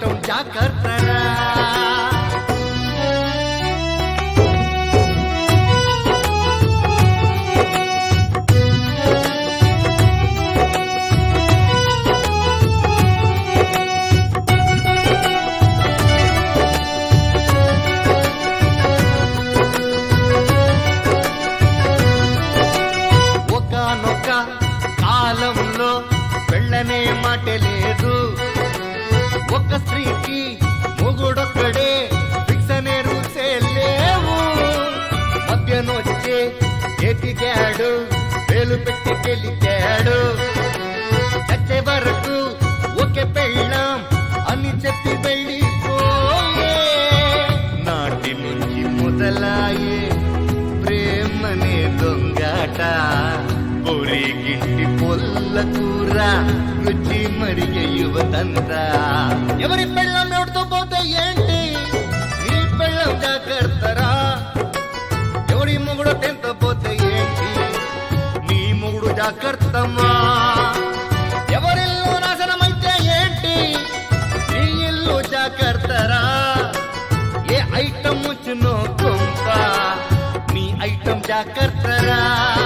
item జాగ్రత్తరా ఒకనొక కాలంలో పెళ్ళనే మాట లేదు ఒక స్త్రీకి మొగుడొక్కడే ఫిక్స్ అనే రూల్సే లేవు మధ్యనొచ్చే ఎతికాడు వేలు పెట్టి గెలిచాడు చచ్చే వరకు ఒకే పెళ్ళాం అని చెప్పి వెళ్ళిపోయే నాటి నుంచి మొదలాయే ప్రేమనే దొంగాట గిట్టి పొల్ల కూర రుచి మరిగే యువతంతా ఎవరి పెళ్ళం ఎవరితో పోతే ఏంటి నీ పెళ్ళం జాగ్రత్తరా ఎవరి మొగుడు టెంత పోతే ఏంటి నీ మొగుడు జాగ్రత్తమ్మా ఎవరిల్లు నాశనమైతే ఏంటి నీ ఇల్లు జాగ్రత్తరా ఏ ఐటమ్ వచ్చునో కొంప నీ ఐటమ్ జాగ్రత్తరా